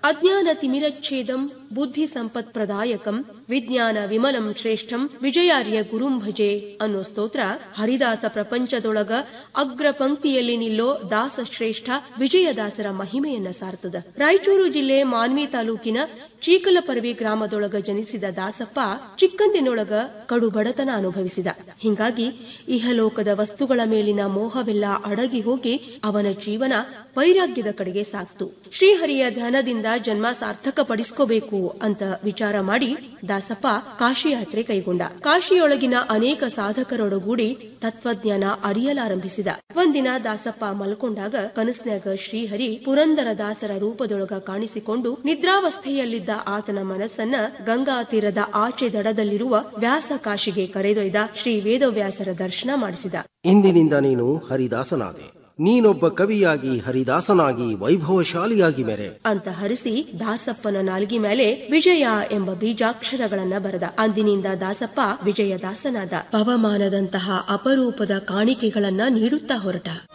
ಅಜ್ಞಾನ ತಿಮಿರಚ್ಛೇದಂ ಬುದ್ಧಿ ಸಂಪತ್ ಪ್ರದಾಯಕಂ ವಿಜ್ಞಾನ ವಿಮಲಂ ಶ್ರೇಷ್ಠಂ ವಿಜಯಾರ್ಯ ಗುರುಂ ಭಜೆ ಅನ್ನೋ ಸ್ತೋತ್ರ ಹರಿದಾಸ ಪ್ರಪಂಚದೊಳಗ ಅಗ್ರ ಪಂಕ್ತಿಯಲ್ಲಿ ನಿಲ್ಲೋ ದಾಸ ಶ್ರೇಷ್ಠ ವಿಜಯದಾಸರ ಮಹಿಮೆಯನ್ನ ಸಾರ್ತದ ರಾಯಚೂರು ಜಿಲ್ಲೆ ಮಾನ್ವಿ ತಾಲೂಕಿನ ಚೀಕಲಪರ್ವಿ ಗ್ರಾಮದೊಳಗ ಜನಿಸಿದ ದಾಸಪ್ಪ ಚಿಕ್ಕಂದಿನೊಳಗ ಕಡು ಬಡತನ ಅನುಭವಿಸಿದ ಹಿಂಗಾಗಿ ಇಹಲೋಕದ ವಸ್ತುಗಳ ಮೇಲಿನ ಮೋಹವೆಲ್ಲ ಅಡಗಿ ಹೋಗಿ ಅವನ ಜೀವನ ವೈರಾಗ್ಯದ ಕಡೆಗೆ ಸಾಕ್ತು ಶ್ರೀಹರಿಯ ಧ್ಯಾನದಿಂದ ಜನ್ಮ ಸಾರ್ಥಕ ಪಡಿಸ್ಕೋಬೇಕು ಅಂತ ವಿಚಾರ ಮಾಡಿ ದಾಸಪ್ಪ ಕಾಶಿ ಯಾತ್ರೆ ಕೈಗೊಂಡ ಕಾಶಿಯೊಳಗಿನ ಅನೇಕ ಸಾಧಕರೊಡಗೂಡಿ ತತ್ವಜ್ಞಾನ ಅರಿಯಲಾರಂಭಿಸಿದ ಒಂದಿನ ದಾಸಪ್ಪ ಮಲ್ಕೊಂಡಾಗ ಕನಸ್ನ್ಯಾಗ ಶ್ರೀಹರಿ ಪುರಂದರ ದಾಸರ ರೂಪದೊಳಗ ಕಾಣಿಸಿಕೊಂಡು ನಿದ್ರಾವಸ್ಥೆಯಲ್ಲಿದ್ದ ಆತನ ಮನಸ್ಸನ್ನ ಗಂಗಾ ತೀರದ ಆಚೆ ದಡದಲ್ಲಿರುವ ವ್ಯಾಸ ಕಾಶಿಗೆ ಕರೆದೊಯ್ದ ಶ್ರೀ ವೇದವ್ಯಾಸರ ದರ್ಶನ ಮಾಡಿಸಿದ ಇಂದಿನಿಂದ ನೀನು ಹರಿದಾಸನಾದೆ ನೀನೊಬ್ಬ ಕವಿಯಾಗಿ ಹರಿದಾಸನಾಗಿ ವೈಭವಶಾಲಿಯಾಗಿ ಮೆರೆ ಅಂತ ಹರಿಸಿ ದಾಸಪ್ಪನ ನಾಲ್ಗಿ ಮೇಲೆ ವಿಜಯ ಎಂಬ ಬೀಜಾಕ್ಷರಗಳನ್ನ ಬರೆದ ಅಂದಿನಿಂದ ದಾಸಪ್ಪ ವಿಜಯದಾಸನಾದ ಪವಮಾನದಂತಹ ಅಪರೂಪದ ಕಾಣಿಕೆಗಳನ್ನ ನೀಡುತ್ತಾ ಹೊರಟ